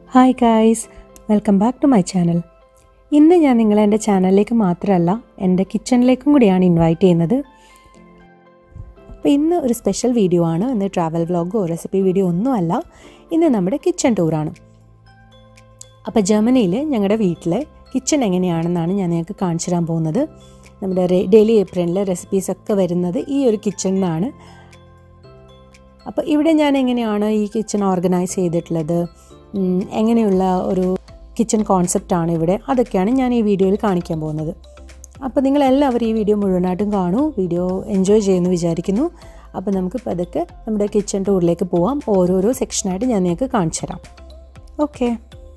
Hi guys welcome back to my channel ഇന്ന് ഞാൻ നിങ്ങളെ എൻ്റെ ചാനലിലേക്ക് മാത്രമല്ല എൻ്റെ കിച്ചണിലേക്കും കൂടിയാണ് ഇൻവൈറ്റ് ചെയ്യുന്നത് അപ്പോൾ ഇന്ന് ഒരു സ്പെഷ്യൽ വീഡിയോ ആണ് ഇന്ന് ട്രാവൽ വ്ളോഗോ റെസിപ്പി വീഡിയോ ഒന്നുമല്ല ഇന്ന് നമ്മുടെ കിച്ചൺ ടൂറാണ് അപ്പോൾ ജർമ്മനിയിൽ ഞങ്ങളുടെ വീട്ടിലെ കിച്ചൺ എങ്ങനെയാണെന്നാണ് ഞാൻ നിങ്ങൾക്ക് കാണിച്ചു തരാൻ പോകുന്നത് നമ്മുടെ ഡെയിലി ഏപ്രിലിലെ റെസിപ്പീസൊക്കെ വരുന്നത് ഈ ഒരു കിച്ചണിൽ നിന്നാണ് അപ്പോൾ ഇവിടെ ഞാൻ എങ്ങനെയാണ് ഈ കിച്ചൺ ഓർഗനൈസ് ചെയ്തിട്ടുള്ളത് ഉം, എങ്ങനെയുള്ള ഒരു കിച്ചൺ കോൺസെപ്റ്റാണ് ഇവിടെ അതൊക്കെയാണ് ഞാൻ ഈ വീഡിയോയിൽ കാണിക്കാൻ പോകുന്നത് അപ്പോൾ നിങ്ങളെല്ലാവരും ഈ വീഡിയോ മുഴുവനായിട്ടും കാണൂ വീഡിയോ എൻജോയ് ചെയ്യുമെന്ന് വിചാരിക്കുന്നു അപ്പോൾ നമുക്ക് പതുക്കെ നമ്മുടെ കിച്ചൺ ടൂറിലേക്ക് പോവാം ഓരോരോ സെക്ഷനായിട്ട് ഞാൻ നിങ്ങൾക്ക് കാണിച്ചു തരാം ഓക്കെ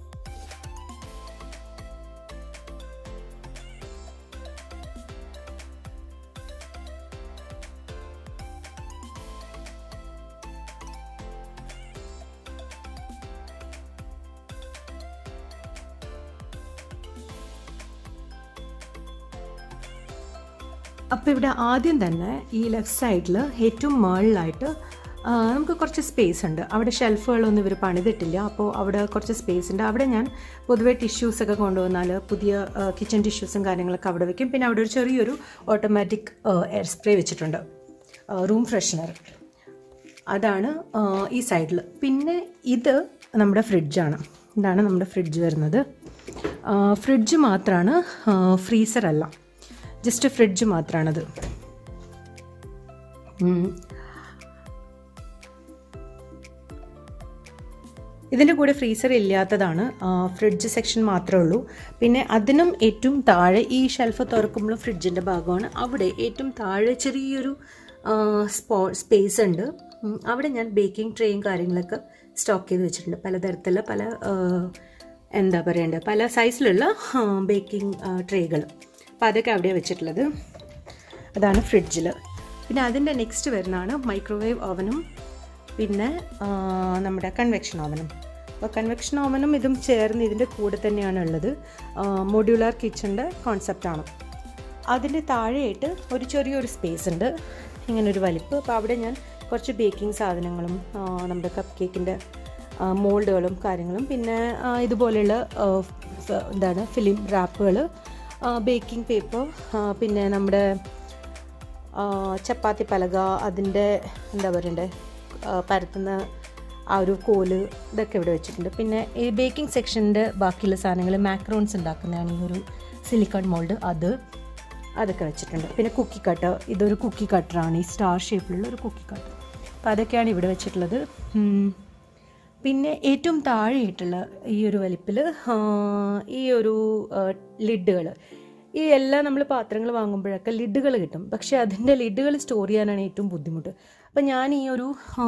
അപ്പോൾ ഇവിടെ ആദ്യം തന്നെ ഈ ലെഫ്റ്റ് സൈഡിൽ ഏറ്റവും മുകളിലായിട്ട് ആ, നമുക്ക് കുറച്ച് സ്പേസ് ഉണ്ട് അവിടെ ഷെൽഫുകളൊന്നും ഇവർ പണിതിട്ടില്ല അപ്പോൾ അവിടെ കുറച്ച് സ്പേസ് ഉണ്ട് അവിടെ ഞാൻ പൊതുവേ ടിഷ്യൂസൊക്കെ കൊണ്ടുവന്നാൽ പുതിയ കിച്ചൺ ടിഷ്യൂസും കാര്യങ്ങളൊക്കെ അവിടെ വെക്കും പിന്നെ അവിടെ ഒരു ചെറിയൊരു ഓട്ടോമാറ്റിക് എയർ സ്പ്രേ വെച്ചിട്ടുണ്ട് റൂം ഫ്രഷ്നർ അതാണ് ആ, ഈ സൈഡിൽ പിന്നെ ഇത് നമ്മുടെ ഫ്രിഡ്ജാണ് ഇതാണ് നമ്മുടെ ഫ്രിഡ്ജ് വരുന്നത് ആ, ഫ്രിഡ്ജ് മാത്രമാണ് ഫ്രീസർ അല്ല ജസ്റ്റ് ഫ്രിഡ്ജ് മാത്രമാണത് ഉം. ഇതിൻ്റെ കൂടെ ഫ്രീസർ ഇല്ലാത്തതാണ് ആ, ഫ്രിഡ്ജ് സെക്ഷൻ മാത്രമേ ഉള്ളൂ പിന്നെ അതിനും ഏറ്റവും താഴെ ഈ ഷെൽഫ് തുറക്കുമ്പോൾ ഫ്രിഡ്ജിൻ്റെ ഭാഗമാണ് അവിടെ ഏറ്റവും താഴെ ചെറിയൊരു ആ, സ്പോ സ്പേസ് ഉണ്ട് ഉം, അവിടെ ഞാൻ ബേക്കിംഗ് ട്രേയും കാര്യങ്ങളൊക്കെ സ്റ്റോക്ക് ചെയ്ത് വെച്ചിട്ടുണ്ട് പലതരത്തിലുള്ള പല ആ, എന്താ പറയേണ്ടത് പല സൈസിലുള്ള ബേക്കിംഗ് ട്രേകൾ അപ്പോൾ അതൊക്കെ അവിടെയാണ് വെച്ചിട്ടുള്ളത് അതാണ് ഫ്രിഡ്ജിൽ പിന്നെ അതിൻ്റെ നെക്സ്റ്റ് വരുന്നതാണ് മൈക്രോവേവ് ഓവനും പിന്നെ ആ, നമ്മുടെ കൺവെക്ഷൻ ഓവനും അപ്പോൾ കൺവെക്ഷൻ ഓവനും ഇതും ചേർന്ന് ഇതിൻ്റെ കൂടെ തന്നെയാണ് ഉള്ളത് മൊഡ്യൂളർ കിച്ചൻ്റെ കോൺസെപ്റ്റാണ് അതിൻ്റെ താഴെയായിട്ട് ഒരു ചെറിയൊരു സ്പേസ് ഉണ്ട് ഇങ്ങനൊരു വലിപ്പ് അപ്പോൾ അവിടെ ഞാൻ കുറച്ച് ബേക്കിംഗ് സാധനങ്ങളും ആ, നമ്മുടെ കപ്പ് കേക്കിൻ്റെ മോൾഡുകളും കാര്യങ്ങളും പിന്നെ ആ, ഇതുപോലെയുള്ള ആ, ഫ- എന്താണ് ഫിലിം റാപ്പുകൾ ബേക്കിംഗ് പേപ്പർ പിന്നെ നമ്മുടെ ആ, ചപ്പാത്തി പലക അതിൻ്റെ എന്താ പറയണ്ടേ ആ, പരത്തുന്ന ആ ഒരു കോല് ഇതൊക്കെ ഇവിടെ വെച്ചിട്ടുണ്ട് പിന്നെ ഈ ബേക്കിംഗ് സെക്ഷൻ്റെ ബാക്കിയുള്ള സാധനങ്ങൾ മാക്രോൺസ് ഉണ്ടാക്കുന്നതാണ് ഈ ഒരു സിലിക്കൺ മോൾഡ് അത് അതൊക്കെ വെച്ചിട്ടുണ്ട് പിന്നെ കുക്കി കട്ടർ ഇതൊരു കുക്കി കട്ടറാണ് ഈ സ്റ്റാർ ഷേപ്പിലുള്ള ഒരു കുക്കി കട്ടർ അപ്പോൾ അതൊക്കെയാണ് ഇവിടെ വെച്ചിട്ടുള്ളത് ഉം. പിന്നെ ഏറ്റവും താഴെയായിട്ടുള്ള ഈ ഒരു വലിപ്പിൽ ഈ ഒരു ലിഡുകൾ ഈ എല്ലാം നമ്മൾ പാത്രങ്ങൾ വാങ്ങുമ്പോഴൊക്കെ ലിഡുകൾ കിട്ടും പക്ഷേ അതിൻ്റെ ലിഡുകൾ സ്റ്റോർ ചെയ്യാനാണ് ഏറ്റവും ബുദ്ധിമുട്ട് അപ്പം ഞാൻ ഈ ഒരു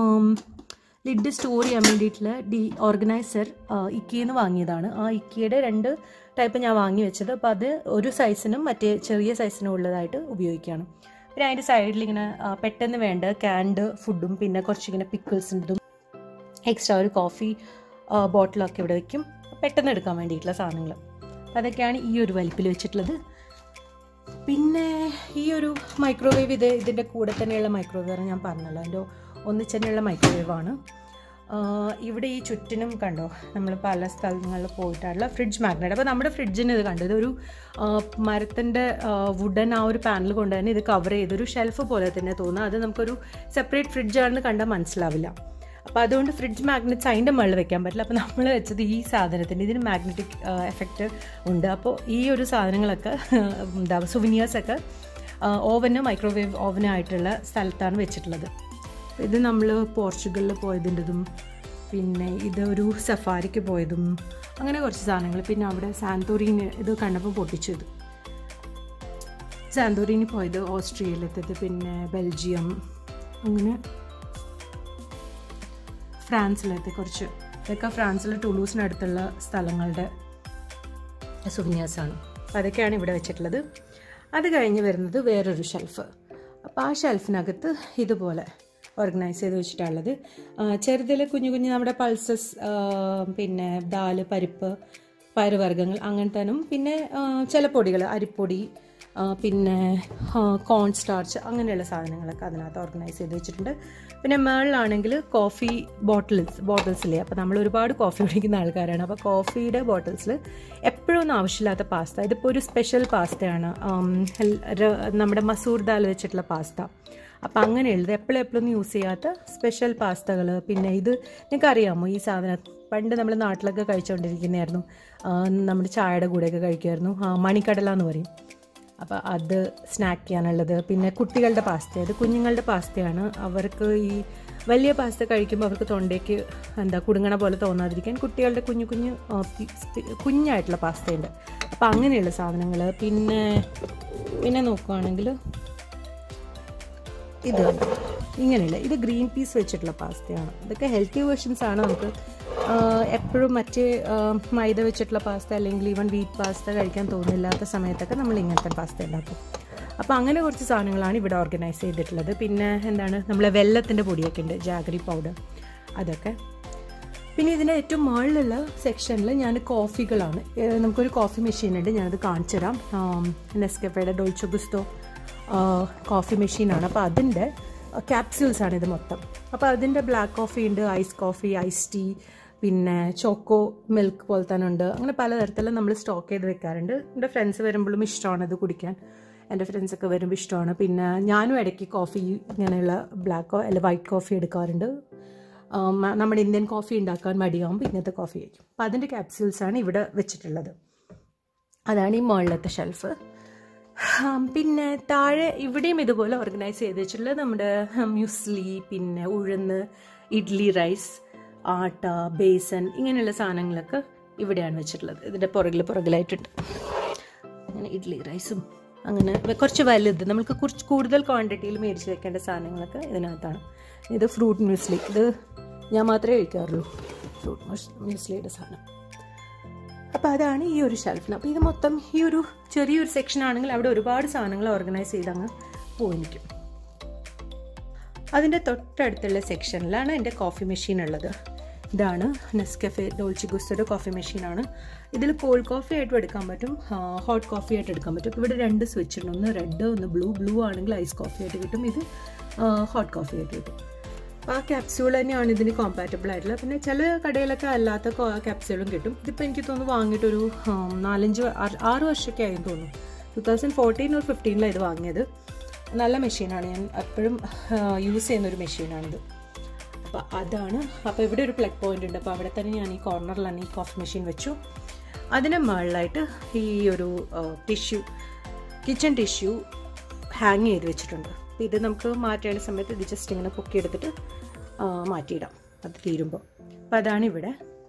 ലിഡ് സ്റ്റോർ ചെയ്യാൻ വേണ്ടിയിട്ടുള്ള ഡി ഓർഗനൈസർ ഇക്കിയിൽ നിന്ന് വാങ്ങിയതാണ് ആ ഇക്കിയുടെ രണ്ട് ടൈപ്പ് ഞാൻ വാങ്ങി വെച്ചത് അപ്പോൾ അത് ഒരു സൈസിനും മറ്റേ ചെറിയ സൈസിനും ഉള്ളതായിട്ട് ഉപയോഗിക്കുകയാണ് പിന്നെ അതിൻ്റെ സൈഡിൽ ഇങ്ങനെ ആ, പെട്ടെന്ന് വേണ്ട ക്യാൻഡ് ഫുഡും പിന്നെ കുറച്ചിങ്ങനെ പിക്കിൾസിൻ്റെതും എക്സ്ട്രാ ഒരു കോഫി ബോട്ടിലൊക്കെ ഇവിടെ വെക്കും പെട്ടെന്ന് എടുക്കാൻ വേണ്ടിയിട്ടുള്ള സാധനങ്ങൾ അതൊക്കെയാണ് ഈ ഒരു വലിപ്പിൽ വെച്ചിട്ടുള്ളത് പിന്നെ ഈ ഒരു മൈക്രോവേവ് ഇത് ഇതിൻ്റെ കൂടെ തന്നെയുള്ള മൈക്രോവേവ് ഞാൻ പറഞ്ഞല്ലോ എൻ്റെ ഒന്നിച്ച് തന്നെയുള്ള മൈക്രോവേവ് ആണ് ആഹ് ഇവിടെ ഈ ചുറ്റിനും കണ്ടോ നമ്മൾ പല സ്ഥലങ്ങളിൽ പോയിട്ടുള്ള ഫ്രിഡ്ജ് മാഗ്നറ്റ് അപ്പോൾ നമ്മുടെ ഫ്രിഡ്ജിന് ഇത് കണ്ടു ഇതൊരു മരത്തിൻ്റെ വുഡൻ ആ ഒരു പാനൽ കൊണ്ട് തന്നെ ഇത് കവർ ചെയ്തൊരു ഷെൽഫ് പോലെ തന്നെ തോന്നുക അത് നമുക്കൊരു സെപ്പറേറ്റ് ഫ്രിഡ്ജാണെന്ന് കണ്ടാൽ മനസ്സിലാവില്ല അപ്പോൾ അതുകൊണ്ട് ഫ്രിഡ്ജ് മാഗ്നറ്റ്സ് അതിൻ്റെ മുകളിൽ വെക്കാൻ പറ്റില്ല അപ്പോൾ നമ്മൾ വെച്ചത് ഈ സാധനത്തിൻ്റെ ഇതിന് മാഗ്നറ്റിക് എഫക്റ്റ് ഉണ്ട് അപ്പോൾ ഈ ഒരു സാധനങ്ങളൊക്കെ എന്താ സുവിനിയേഴ്സൊക്കെ ഓവന് മൈക്രോവേവ് ഓവനായിട്ടുള്ള സ്ഥലത്താണ് വെച്ചിട്ടുള്ളത് ഇത് നമ്മൾ പോർച്ചുഗലിൽ പോയതിൻ്റെതും പിന്നെ ഇത് ഒരു സഫാരിക്ക് പോയതും അങ്ങനെ കുറച്ച് സാധനങ്ങൾ പിന്നെ അവിടെ സാന്തോറീന് ഇത് കണ്ടപ്പോൾ പൊട്ടിച്ചു ഇത് സാന്തോറിനി പോയത് ഓസ്ട്രേലിയത്തേത് പിന്നെ ബെൽജിയം അങ്ങനെ ഫ്രാൻസിലത്തെ കുറച്ച് ഇതൊക്കെ ഫ്രാൻസിലെ ടുളൂസിനടുത്തുള്ള സ്ഥലങ്ങളുടെ സുവിന്യാസാണ് അപ്പോൾ അതൊക്കെയാണ് ഇവിടെ വെച്ചിട്ടുള്ളത് അത് കഴിഞ്ഞ് വരുന്നത് വേറൊരു ഷെൽഫ് അപ്പോൾ ആ ഷെൽഫിനകത്ത് ഇതുപോലെ ഓർഗനൈസ് ചെയ്ത് വെച്ചിട്ടുള്ളത് ചെറുതിൽ കുഞ്ഞു കുഞ്ഞു നമ്മുടെ പൾസസ് പിന്നെ ദാല് പരിപ്പ് പയറുവർഗ്ഗങ്ങൾ അങ്ങനത്തേനും പിന്നെ ആ, ചില പൊടികൾ അരിപ്പൊടി ആ, പിന്നെ കോൺ സ്റ്റാർച്ച് അങ്ങനെയുള്ള സാധനങ്ങളൊക്കെ അതിനകത്ത് ഓർഗനൈസ് ചെയ്ത് വെച്ചിട്ടുണ്ട് പിന്നെ മേളിലാണെങ്കിൽ കോഫി ബോട്ടിൽസ് ബോട്ടിൽസില്ലേ അപ്പോൾ നമ്മൾ ഒരുപാട് കോഫി കുടിക്കുന്ന ആൾക്കാരാണ് അപ്പോൾ കോഫിയുടെ ബോട്ടിൽസിൽ എപ്പോഴും ഒന്നും ആവശ്യമില്ലാത്ത പാസ്ത ഇതിപ്പോൾ ഒരു സ്പെഷ്യൽ പാസ്തയാണ് ആം, ഹെൽ- ര- നമ്മുടെ മസൂർ ദാൽ വെച്ചിട്ടുള്ള പാസ്ത അപ്പം അങ്ങനെയുള്ളത് എപ്പോഴും എപ്പോഴും യൂസ് ചെയ്യാത്ത സ്പെഷ്യൽ പാസ്തകൾ പിന്നെ ഇത് നിങ്ങൾക്ക് അറിയാമോ ഈ സാധനം പണ്ട് നമ്മൾ നാട്ടിലൊക്കെ കഴിച്ചുകൊണ്ടിരിക്കുന്നതായിരുന്നു ആ, നമ്മുടെ ചായയുടെ കൂടെയൊക്കെ കഴിക്കുമായിരുന്നു ആ, മണിക്കടല എന്ന് പറയും അപ്പോൾ അത് സ്നാക്ക് ചെയ്യാനുള്ളത് പിന്നെ കുട്ടികളുടെ പാസ്ത അത് കുഞ്ഞുങ്ങളുടെ പാസ്തയാണ് അവർക്ക് ഈ വലിയ പാസ്ത കഴിക്കുമ്പോൾ അവർക്ക് തൊണ്ടയ്ക്ക് എന്താ കുടുങ്ങണ പോലെ തോന്നാതിരിക്കാൻ കുട്ടികളുടെ കുഞ്ഞു കുഞ്ഞു ആ, പി- പി- കുഞ്ഞായിട്ടുള്ള പാസ്തയുണ്ട് അപ്പോൾ അങ്ങനെയുള്ള സാധനങ്ങൾ പിന്നെ പിന്നെ നോക്കുകയാണെങ്കിൽ ഇത് കണ്ടോ? ഇങ്ങനെയില്ല ഇത് ഗ്രീൻ പീസ് വെച്ചിട്ടുള്ള പാസ്തയാണ് ഇതൊക്കെ ഹെൽത്തി വേർഷൻസ് ആണ് നമുക്ക് എപ്പോഴും മറ്റേ ആ, മൈദ വെച്ചിട്ടുള്ള പാസ്ത അല്ലെങ്കിൽ ഈവൻ വീറ്റ് പാസ്ത കഴിക്കാൻ തോന്നില്ലാത്ത സമയത്തൊക്കെ നമ്മൾ ഇങ്ങനത്തെ പാസ്ത ഉണ്ടാക്കും അപ്പോൾ അങ്ങനെ കുറച്ച് സാധനങ്ങളാണ് ഇവിടെ ഓർഗനൈസ് ചെയ്തിട്ടുള്ളത് പിന്നെ എന്താണ് നമ്മളെ വെല്ലത്തിൻ്റെ പൊടിയൊക്കെ ഉണ്ട് ജാഗറി പൗഡർ അതൊക്കെ പിന്നെ ഇതിൻ്റെ ഏറ്റവും മുകളിലുള്ള സെക്ഷനിൽ ഞാൻ കോഫികളാണ് ഏഹ് നമുക്കൊരു കോഫി മെഷീൻ ഉണ്ട് ഞാനത് കാണിച്ചു തരാം നെസ്കഫയുടെ ഡോൾച്ചോ ഗുസ്തോ കോഫി മെഷീനാണ് അപ്പോൾ അതിൻ്റെ ക്യാപ്സ്യൂൾസ് ആണ് ഇത് മൊത്തം അപ്പോൾ അതിൻ്റെ ബ്ലാക്ക് കോഫി ഉണ്ട് ഐസ് കോഫി ഐസ് ടീ പിന്നെ ചോക്കോ മിൽക്ക് പോലെ തന്നെ ഉണ്ട് അങ്ങനെ പലതരത്തിലുള്ള നമ്മൾ സ്റ്റോക്ക് ചെയ്ത് വെക്കാറുണ്ട് എൻ്റെ ഫ്രണ്ട്സ് വരുമ്പോഴും ഇഷ്ടമാണ് ഇത് കുടിക്കാൻ എൻ്റെ ഫ്രണ്ട്സൊക്കെ വരുമ്പോൾ ഇഷ്ടമാണ് പിന്നെ ഞാനും ഇടയ്ക്ക് കോഫി ഇങ്ങനെയുള്ള ബ്ലാക്ക് അല്ല വൈറ്റ് കോഫി എടുക്കാറുണ്ട് ആം, നമ്മുടെ ഇന്ത്യൻ കോഫി ഉണ്ടാക്കാൻ മടിയാകുമ്പോൾ ഇങ്ങനത്തെ കോഫി കഴിക്കും അപ്പോൾ അതിൻ്റെ ക്യാപ്സ്യൂൾസാണ് ഇവിടെ വെച്ചിട്ടുള്ളത് അതാണ് ഈ മുകളിലത്തെ ഷെൽഫ് പിന്നെ താഴെ ഇവിടെയും ഇതുപോലെ ഓർഗനൈസ് ചെയ്ത് വെച്ചിട്ടുള്ളത് നമ്മുടെ മ്യൂസ്ലി പിന്നെ ഉഴുന്ന് ഇഡ്ലി റൈസ് ആട്ട ബേസൻ ഇങ്ങനെയുള്ള സാധനങ്ങളൊക്കെ ഇവിടെയാണ് വെച്ചിട്ടുള്ളത് ഇതിൻ്റെ പുറകിൽ പുറകിലായിട്ടുണ്ട് അങ്ങനെ ഇഡ്ലി റൈസും അങ്ങനെ വെ- കുറച്ച് വലുത് നമുക്ക് കുറച്ച് കൂടുതൽ ക്വാണ്ടിറ്റിയിൽ മേടിച്ച് വെക്കേണ്ട സാധനങ്ങളൊക്കെ ഇതിനകത്താണ് ഇത് ഫ്രൂട്ട് മ്യൂസ്ലി ഇത് ഞാൻ മാത്രമേ കഴിക്കാറുള്ളൂ ഫ്രൂട്ട് മ്യൂസ്ലിയുടെ സാധനം അപ്പോൾ അതാണ് ഈ ഒരു ഷെൽഫിന് അപ്പോൾ ഇത് മൊത്തം ഈ ഒരു ചെറിയൊരു സെക്ഷൻ ആണെങ്കിൽ അവിടെ ഒരുപാട് സാധനങ്ങൾ ഓർഗനൈസ് ചെയ്ത് അങ്ങ് പോയിരിക്കും അതിൻ്റെ തൊട്ടടുത്തുള്ള സെക്ഷനിലാണ് എൻ്റെ കോഫി മെഷീൻ ഉള്ളത് ഇതാണ് നെസ്കഫെ ഡോൾച്ചി ഗുസ്തയുടെ കോഫി മെഷീനാണ് ഇതിൽ കോൾഡ് കോഫി ആയിട്ടും എടുക്കാൻ പറ്റും ഹോട്ട് കോഫി ആയിട്ട് എടുക്കാൻ പറ്റും ഇവിടെ രണ്ട് സ്വിച്ച് ഉണ്ട് ഒന്ന് റെഡ് ഒന്ന് ബ്ലൂ ബ്ലൂ ആണെങ്കിൽ ഐസ് കോഫി ആയിട്ട് കിട്ടും ഇത് ഹോട്ട് കോഫി ആയിട്ട് കിട്ടും അപ്പോൾ ആ ക്യാപ്സ്യൂൾ തന്നെയാണ് ഇതിന് കോമ്പാറ്റബിൾ ആയിട്ടുള്ളത് പിന്നെ ചില കടയിലൊക്കെ അല്ലാത്ത ക്യാപ്സ്യൂളും കിട്ടും ഇതിപ്പോൾ എനിക്ക് തോന്നുന്നു വാങ്ങിയിട്ടൊരു ഉം, നാലഞ്ച് ആറ് ആറ് വർഷമൊക്കെ ആയെന്ന് തോന്നുന്നു ടു തൗസൻഡ് ഫോർട്ടീൻ ഒരു ഫിഫ്റ്റീനിലാണ് ഇത് വാങ്ങിയത് നല്ല മെഷീനാണ് ഞാൻ എപ്പോഴും യൂസ് ചെയ്യുന്ന ഒരു മെഷീനാണിത് അപ്പോൾ അതാണ് അപ്പോൾ ഇവിടെ ഒരു പ്ലഗ് പോയിന്റ് ഉണ്ട് അപ്പോൾ അവിടെ തന്നെ ഞാൻ ഈ കോർണറിലാണ് ഈ കോഫി മെഷീൻ വെച്ചു അതിന് മുകളിലായിട്ട് ഈ ഒരു ടിഷ്യൂ കിച്ചൺ ടിഷ്യൂ ഹാങ് ചെയ്ത് വെച്ചിട്ടുണ്ട് അപ്പോൾ ഇത് നമുക്ക് മാറ്റേണ്ട സമയത്ത് ഇത് ജസ്റ്റ് ഇങ്ങനെ പൊക്കിയെടുത്തിട്ട് ആ, മാറ്റിയിടാം അത് തീരുമ്പോൾ അപ്പോൾ അതാണ് ഇവിടെ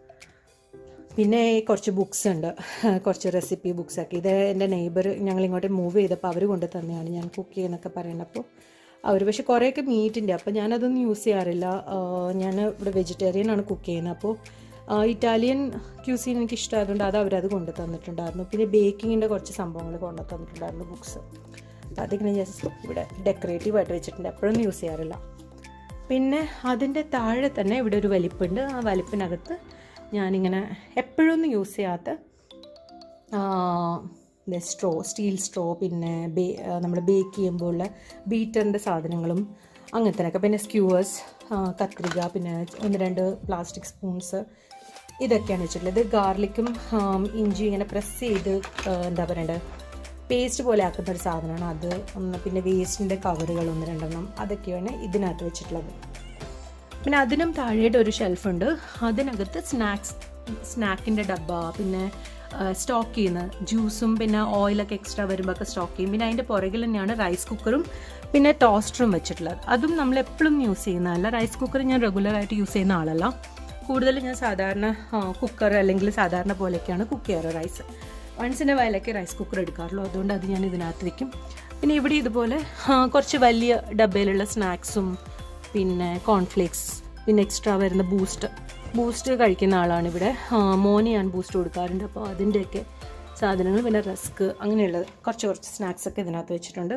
പിന്നെ കുറച്ച് ബുക്സ് ഉണ്ട് കുറച്ച് റെസിപ്പി ബുക്സ് ഒക്കെ ഇത് എൻ്റെ നെയ്ബർ ഞങ്ങൾ ഇങ്ങോട്ട് മൂവ് ചെയ്തപ്പോൾ അവർ കൊണ്ട് തന്നെയാണ് ഞാൻ കുക്ക് ചെയ്യുന്നൊക്കെ പറയുന്നപ്പോൾ അവർ പക്ഷെ കുറേയൊക്കെ മീറ്റിൻ്റെ അപ്പോൾ ഞാനതൊന്നും യൂസ് ചെയ്യാറില്ല ആ, ഞാൻ ഇവിടെ വെജിറ്റേറിയൻ ആണ് കുക്ക് ചെയ്യുന്നത് അപ്പോൾ ആ, ഇറ്റാലിയൻ ക്യൂസീൻ എനിക്ക് ഇഷ്ടമായതുകൊണ്ട് അത് അവരത് കൊണ്ട് തന്നിട്ടുണ്ടായിരുന്നു പിന്നെ ബേക്കിങ്ങിൻ്റെ കുറച്ച് സംഭവങ്ങൾ കൊണ്ട് തന്നിട്ടുണ്ടായിരുന്നു ബുക്സ് അപ്പോൾ അതിങ്ങനെ ജസ്റ്റ് ഇവിടെ ഡെക്കറേറ്റീവ് ആയിട്ട് വെച്ചിട്ടുണ്ട് എപ്പോഴൊന്നും യൂസ് ചെയ്യാറില്ല പിന്നെ അതിൻ്റെ താഴെ തന്നെ ഇവിടെ ഒരു വലിപ്പുണ്ട് ആ വലിപ്പിനകത്ത് ഞാനിങ്ങനെ എപ്പോഴൊന്നും യൂസ് ചെയ്യാത്ത സ്ട്രോ സ്റ്റീൽ സ്ട്രോ പിന്നെ ബേ നമ്മൾ ബേക്ക് ചെയ്യുമ്പോൾ ഉള്ള ബീറ്ററിൻ്റെ സാധനങ്ങളും അങ്ങനത്തെ പിന്നെ സ്ക്യൂവേഴ്സ് കത്രിക പിന്നെ ഒന്ന് രണ്ട് പ്ലാസ്റ്റിക് സ്പൂൺസ് ഇതൊക്കെയാണ് വെച്ചിട്ടുള്ളത് ഇത് ഗാർലിക്കും ഇഞ്ചി ഇങ്ങനെ പ്രസ് ചെയ്ത് ആ, എന്താ പറയണ്ടത് പേസ്റ്റ് പോലെ ആക്കുന്ന ഒരു സാധനമാണ് അത് ഒന്ന് പിന്നെ വേസ്റ്റിൻ്റെ കവറുകൾ ഒന്ന് രണ്ടെണ്ണം അതൊക്കെയാണ് ഇതിനകത്ത് വെച്ചിട്ടുള്ളത് പിന്നെ അതിനും താഴെയായിട്ട് ഒരു ഷെൽഫുണ്ട് അതിനകത്ത് സ്നാക്സ് സ്നാക്കിൻ്റെ ഡബ്ബ പിന്നെ സ്റ്റോക്ക് ചെയ്യുന്ന ജ്യൂസും പിന്നെ ഓയിലൊക്കെ എക്സ്ട്രാ വരുമ്പോൾ ഒക്കെ സ്റ്റോക്ക് ചെയ്യും പിന്നെ അതിൻ്റെ പുറകിൽ തന്നെയാണ് റൈസ് കുക്കറും പിന്നെ ടോസ്റ്ററും വെച്ചിട്ടുള്ളത് അതും നമ്മൾ എപ്പോഴും യൂസ് ചെയ്യുന്നതല്ല റൈസ് കുക്കർ ഞാൻ റെഗുലറായിട്ട് യൂസ് ചെയ്യുന്ന ആളല്ല കൂടുതൽ ഞാൻ സാധാരണ കുക്കർ അല്ലെങ്കിൽ സാധാരണ പോലെയൊക്കെയാണ് കുക്ക് ചെയ്യാറ് റൈസ് വൺസിൻ്റെ വയലൊക്കെ റൈസ് കുക്കർ എടുക്കാറുള്ളൂ അതുകൊണ്ട് അത് ഞാൻ ഇതിനകത്ത് വെക്കും പിന്നെ ഇവിടെ ഇതുപോലെ ആ, കുറച്ച് വലിയ ഡബ്ബയിലുള്ള സ്നാക്സും പിന്നെ കോൺഫ്ലേക്സ് പിന്നെ എക്സ്ട്രാ വരുന്ന ബൂസ്റ്റ് ബൂസ്റ്റ് കഴിക്കുന്ന ആളാണ് ഇവിടെ ആ, മോന് ഞാൻ ബൂസ്റ്റ് കൊടുക്കാറുണ്ട് അപ്പോൾ അതിൻ്റെയൊക്കെ സാധനങ്ങൾ പിന്നെ റസ്ക് അങ്ങനെയുള്ള കുറച്ച് കുറച്ച് സ്നാക്സ് ഒക്കെ ഇതിനകത്ത് വെച്ചിട്ടുണ്ട്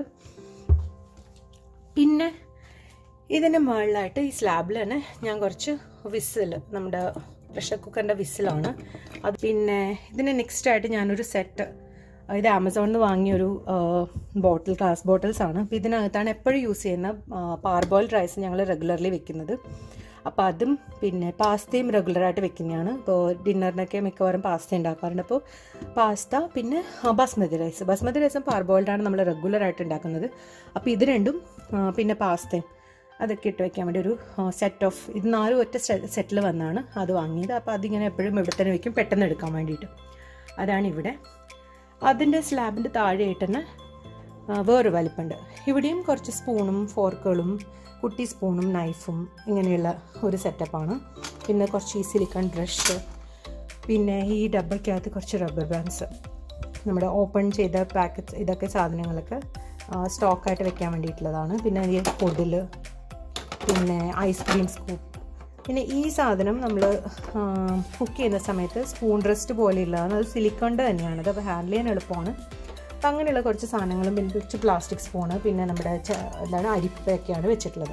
പിന്നെ ഇതിൻ്റെ മുകളിലായിട്ട് ഈ സ്ലാബിൽ തന്നെ ഞാൻ കുറച്ച് വിസിൽ നമ്മുടെ പ്രഷർ കുക്കറിൻ്റെ വിസിലാണ് അത് പിന്നെ ഇതിന് നെക്സ്റ്റ് ആയിട്ട് ഞാനൊരു സെറ്റ് ഇത് ആമസോണിൽ നിന്ന് വാങ്ങിയൊരു ബോട്ടിൽ ഗ്ലാസ് ബോട്ടിൽസ് ആണ് അപ്പോൾ ഇതിനകത്താണ് എപ്പോഴും യൂസ് ചെയ്യുന്ന പാർബോയിൽഡ് റൈസ് ഞങ്ങൾ റെഗുലർലി വെക്കുന്നത് അപ്പോൾ അതും പിന്നെ പാസ്തയും റെഗുലറായിട്ട് വെക്കുന്നതാണ് ഇപ്പോൾ ഡിന്നറിനൊക്കെ മിക്കവാറും പാസ്ത ഉണ്ടാക്കാറുണ്ട് അപ്പോൾ പാസ്ത പിന്നെ ആ, ബസ്മതി റൈസ് ബസ്മതി റൈസും പാർബോയിൽഡാണ് നമ്മൾ റെഗുലറായിട്ട് ഉണ്ടാക്കുന്നത് അപ്പോൾ ഇത് രണ്ടും ആ, പിന്നെ പാസ്തയും അതൊക്കെ ഇട്ട് വെക്കാൻ വേണ്ടി ഒരു സെറ്റ് ഓഫ് ഇത് നാലും ഒറ്റ സെറ്റിൽ വന്നാണ് അത് വാങ്ങിയത് അപ്പോൾ അതിങ്ങനെ എപ്പോഴും ഇവിടെ തന്നെ വെക്കും പെട്ടെന്ന് എടുക്കാൻ വേണ്ടിയിട്ട് അതാണ് ഇവിടെ അതിൻ്റെ സ്ലാബിൻ്റെ താഴെയായിട്ട് തന്നെ ആ, വേറൊരു വലിപ്പമുണ്ട് ഇവിടെയും കുറച്ച് സ്പൂണും ഫോർക്കുകളും കുട്ടി സ്പൂണും നൈഫും ഇങ്ങനെയുള്ള ഒരു സെറ്റപ്പാണ് പിന്നെ കുറച്ച് ഈ സിലിക്കൺ ബ്രഷ് പിന്നെ ഈ ഡബ്ബയ്ക്കകത്ത് കുറച്ച് റബ്ബർ ബാൻഡ്സ് നമ്മുടെ ഓപ്പൺ ചെയ്ത പാക്കറ്റ്സ് ഇതൊക്കെ സാധനങ്ങളൊക്കെ സ്റ്റോക്കായിട്ട് വെക്കാൻ വേണ്ടിയിട്ടുള്ളതാണ് പിന്നെ ഈ പൊടിൽ പിന്നെ ഐസ്ക്രീം സ്കൂപ്പ് പിന്നെ ഈ സാധനം നമ്മൾ കുക്ക് ചെയ്യുന്ന സമയത്ത് സ്പൂൺ റെസ്റ്റ് പോലെയുള്ളതാണ് അത് സിലിക്കോണിൻ്റെ തന്നെയാണ് അത് അപ്പോൾ ഹാൻഡിൽ ചെയ്യാൻ എളുപ്പമാണ് അപ്പം അങ്ങനെയുള്ള കുറച്ച് സാധനങ്ങളും പിന്നെ കുറച്ച് പ്ലാസ്റ്റിക് സ്പൂണ് പിന്നെ നമ്മുടെ ച- എന്താണ് അരിപ്പൊക്കെയാണ് വെച്ചിട്ടുള്ളത്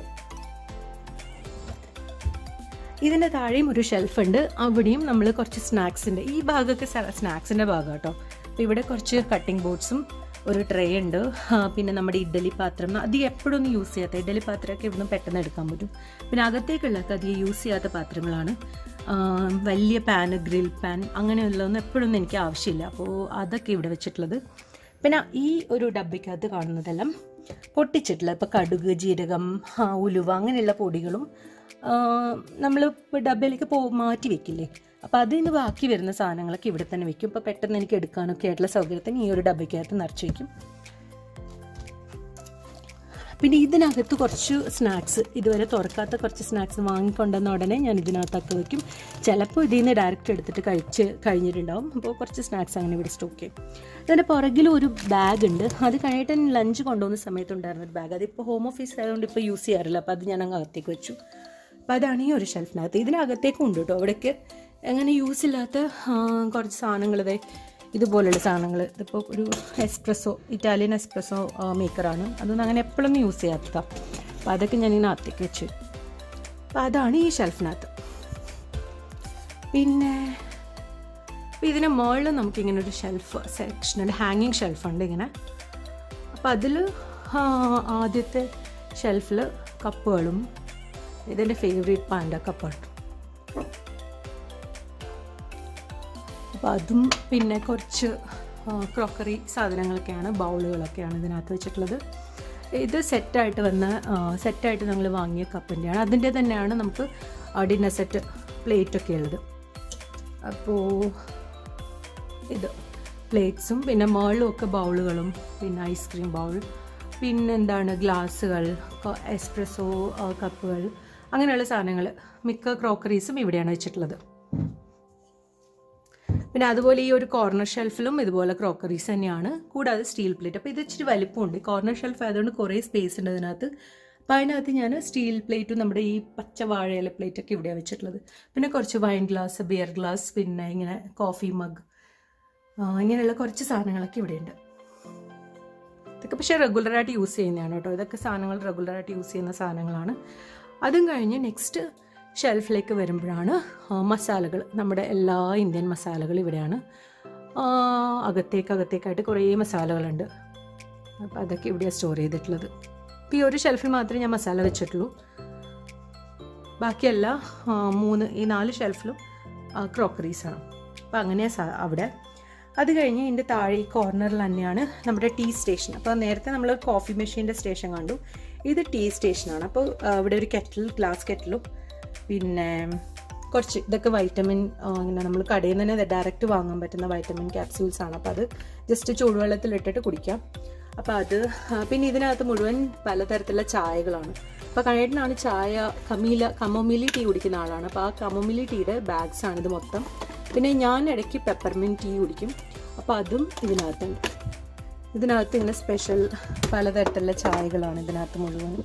ഇതിൻ്റെ താഴെയും ഒരു ഷെൽഫ് ഉണ്ട് അവിടെയും നമ്മൾ കുറച്ച് സ്നാക്സിൻ്റെ ഈ ഭാഗമൊക്കെ സ്നാക്സിൻ്റെ ഭാഗം കേട്ടോ അപ്പോൾ ഇവിടെ കുറച്ച് കട്ടിംഗ് ബോർഡ്സും ഒരു ട്രേ ഉണ്ട് ആ, പിന്നെ നമ്മുടെ ഇഡ്ഡലി പാത്രം അധികം എപ്പോഴും ഒന്നും യൂസ് ചെയ്യാത്ത ഇഡ്ഡലി പാത്രമൊക്കെ ഇവിടുന്ന് പെട്ടെന്ന് എടുക്കാൻ പറ്റും പിന്നെ അകത്തേക്കുള്ളതൊക്കെ അധികം യൂസ് ചെയ്യാത്ത പാത്രങ്ങളാണ് ആ, വലിയ പാന് ഗ്രിൽ പാൻ അങ്ങനെയുള്ളതൊന്നും എപ്പോഴൊന്നും എനിക്ക് ആവശ്യമില്ല അപ്പോൾ അതൊക്കെ ഇവിടെ വെച്ചിട്ടുള്ളത് പിന്നെ ഈ ഒരു ഡബ്ബയ്ക്കകത്ത് കാണുന്നതെല്ലാം പൊട്ടിച്ചിട്ടുള്ള ഇപ്പോൾ കടുക് ജീരകം ആ, ഉലുവ അങ്ങനെയുള്ള പൊടികളും നമ്മൾ ഡബ്ബയിലേക്ക് പോ മാറ്റി വെക്കില്ലേ അപ്പോൾ അതിൽ നിന്ന് ബാക്കി വരുന്ന സാധനങ്ങളൊക്കെ ഇവിടെ തന്നെ വെക്കും ഇപ്പോൾ പെട്ടെന്ന് എനിക്ക് എടുക്കാനൊക്കെ ആയിട്ടുള്ള സൗകര്യത്തിന് ഈ ഒരു ഡബ്ബയ്ക്കകത്ത് നിറച്ച് വയ്ക്കും പിന്നെ ഇതിനകത്ത് കുറച്ച് സ്നാക്സ് ഇതുവരെ തുറക്കാത്ത കുറച്ച് സ്നാക്സ് വാങ്ങിക്കൊണ്ടുവന്ന ഉടനെ ഞാൻ ഇതിനകത്തൊക്കെ വെക്കും ചിലപ്പോൾ ഇതിൽ നിന്ന് ഡയറക്റ്റ് എടുത്തിട്ട് കഴിച്ച് കഴിഞ്ഞിട്ടുണ്ടാവും അപ്പോൾ കുറച്ച് സ്നാക്സ് അങ്ങനെ ഇവിടെ സ്റ്റോക്ക് ചെയ്യും അതിൻ്റെ പുറകിൽ ഒരു ബാഗ് ഉണ്ട് അത് കഴിഞ്ഞിട്ട് ലഞ്ച് കൊണ്ടുപോകുന്ന സമയത്തുണ്ടായിരുന്ന ഒരു ബാഗ് അതിപ്പോൾ ഹോം ഓഫീസ് ആയതുകൊണ്ട് ഇപ്പോൾ യൂസ് ചെയ്യാറില്ല അപ്പോൾ അത് ഞാൻ അങ്ങ് അകത്തേക്ക് വെച്ചു അപ്പോൾ അതാണ് ഈ ഒരു ഷെൽഫിനകത്ത് ഇതിനകത്തേക്കും ഉണ്ട് കേട്ടോ അവിടേക്ക് അങ്ങനെ യൂസ് ഇല്ലാത്ത ആ, കുറച്ച് സാധനങ്ങൾ ഇതേ ഇതുപോലുള്ള സാധനങ്ങൾ ഇതിപ്പോൾ ഒരു എസ്പ്രസോ ഇറ്റാലിയൻ എസ്പ്രസോ മേക്കറാണ് അതൊന്നും അങ്ങനെ എപ്പോഴൊന്നും യൂസ് ചെയ്യാത്തതാണ് അപ്പോൾ അതൊക്കെ ഞാൻ ഇതിനകത്തേക്ക് വെച്ചു അപ്പോൾ അതാണ് ഈ ഷെൽഫിനകത്ത് പിന്നെ അപ്പോൾ ഇതിന് മുകളിൽ നമുക്കിങ്ങനെ ഒരു ഷെൽഫ് സെക്ഷനുണ്ട് ഹാങ്ങിങ് ഷെൽഫുണ്ട് ഇങ്ങനെ അപ്പോൾ അതിൽ ആദ്യത്തെ ഷെൽഫിൽ കപ്പുകളും ഇതെൻ്റെ ഫേവറേറ്റ് പാൻഡ കപ്പാണ് അപ്പോൾ അതും പിന്നെ കുറച്ച് ക്രോക്കറി സാധനങ്ങളൊക്കെയാണ് ബൗളുകളൊക്കെയാണ് ഇതിനകത്ത് വെച്ചിട്ടുള്ളത് ഇത് സെറ്റായിട്ട് വന്ന സെറ്റായിട്ട് ഞങ്ങൾ വാങ്ങിയ കപ്പിൻ്റെയാണ് അതിൻ്റെ തന്നെയാണ് നമുക്ക് ഡിന്നർ സെറ്റ് പ്ലേറ്റൊക്കെ ഉള്ളത് അപ്പോൾ ഇത് പ്ലേറ്റ്സും പിന്നെ മുകളിലും ഒക്കെ ബൗളുകളും പിന്നെ ഐസ്ക്രീം ബൗൾ പിന്നെ എന്താണ് ഗ്ലാസ്സുകൾ എസ്പ്രസോ കപ്പുകൾ അങ്ങനെയുള്ള സാധനങ്ങൾ മിക്ക ക്രോക്കറീസും ഇവിടെയാണ് വെച്ചിട്ടുള്ളത് പിന്നെ അതുപോലെ ഈ ഒരു കോർണർ ഷെൽഫിലും ഇതുപോലെ ക്രോക്കറീസ് തന്നെയാണ് കൂടാതെ സ്റ്റീൽ പ്ലേറ്റ് അപ്പോൾ ഇത് ഇച്ചിരി വലിപ്പമുണ്ട് കോർണർ ഷെൽഫ് ആയതുകൊണ്ട് കുറേ സ്പേസ് ഉണ്ട് അതിനകത്ത് അപ്പോൾ അതിനകത്ത് ഞാൻ സ്റ്റീൽ പ്ലേറ്റും നമ്മുടെ ഈ പച്ച വാഴയില പ്ലേറ്റൊക്കെ ഇവിടെയാണ് വെച്ചിട്ടുള്ളത് പിന്നെ കുറച്ച് വൈൻ ഗ്ലാസ് ബിയർ ഗ്ലാസ് പിന്നെ ഇങ്ങനെ കോഫി മഗ് ഇങ്ങനെയുള്ള കുറച്ച് സാധനങ്ങളൊക്കെ ഇവിടെയുണ്ട് ഇതൊക്കെ പക്ഷേ റെഗുലറായിട്ട് യൂസ് ചെയ്യുന്നതാണ് കേട്ടോ ഇതൊക്കെ സാധനങ്ങൾ റെഗുലറായിട്ട് യൂസ് ചെയ്യുന്ന സാധനങ്ങളാണ് അതും കഴിഞ്ഞ് നെക്സ്റ്റ് ഷെൽഫിലേക്ക് വരുമ്പോഴാണ് മസാലകൾ നമ്മുടെ എല്ലാ ഇന്ത്യൻ മസാലകൾ ഇവിടെയാണ് ആ, അകത്തേക്ക് അകത്തേക്കായിട്ട് കുറേ മസാലകളുണ്ട് അപ്പോൾ അതൊക്കെ ഇവിടെയാണ് സ്റ്റോർ ചെയ്തിട്ടുള്ളത് ഇപ്പോൾ ഈ ഒരു ഷെൽഫിൽ മാത്രമേ ഞാൻ മസാല വെച്ചിട്ടുള്ളൂ ബാക്കിയല്ല ആ, മൂന്ന് ഈ നാല് ഷെൽഫിലും ക്രോക്കറീസാണ് അപ്പോൾ അങ്ങനെ സ- അവിടെ അത് കഴിഞ്ഞ് ഇതിൻ്റെ താഴെ ഈ കോർണറിൽ തന്നെയാണ് നമ്മുടെ ടീ സ്റ്റേഷൻ അപ്പോൾ നേരത്തെ നമ്മൾ കോഫി മെഷീൻ്റെ സ്റ്റേഷൻ കണ്ടു ഇത് ടീ സ്റ്റേഷനാണ് അപ്പോൾ ആ, ഇവിടെ ഒരു കെറ്റിൽ ഗ്ലാസ് കെറ്റിലും പിന്നെ കുറച്ച് ഇതൊക്കെ വൈറ്റമിൻ ഇങ്ങനെ നമ്മൾ കടയിൽ നിന്ന് തന്നെ ഡയറക്റ്റ് വാങ്ങാൻ പറ്റുന്ന വൈറ്റമിൻ ക്യാപ്സ്യൂൾസ് ആണ് അപ്പോൾ അത് ജസ്റ്റ് ചൂടുവെള്ളത്തിൽ ഇട്ടിട്ട് കുടിക്കാം അപ്പോൾ അത് ആ, പിന്നെ ഇതിനകത്ത് മുഴുവൻ പലതരത്തിലുള്ള ചായകളാണ് അപ്പോൾ കണേട്ടനാണ് ചായ കമീല കമോമിലി ടീ കുടിക്കുന്ന ആളാണ് അപ്പോൾ ആ കമോമിലി ടീയുടെ ബാഗ്സ് ആണ് ഇത് മൊത്തം പിന്നെ ഞാൻ ഇടയ്ക്ക് പെപ്പർമിൻ ടീ കുടിക്കും അപ്പോൾ അതും ഇതിനകത്തുണ്ട് ഇതിനകത്ത് ഇങ്ങനെ സ്പെഷ്യൽ പലതരത്തിലുള്ള ചായകളാണ് ഇതിനകത്ത് മുഴുവൻ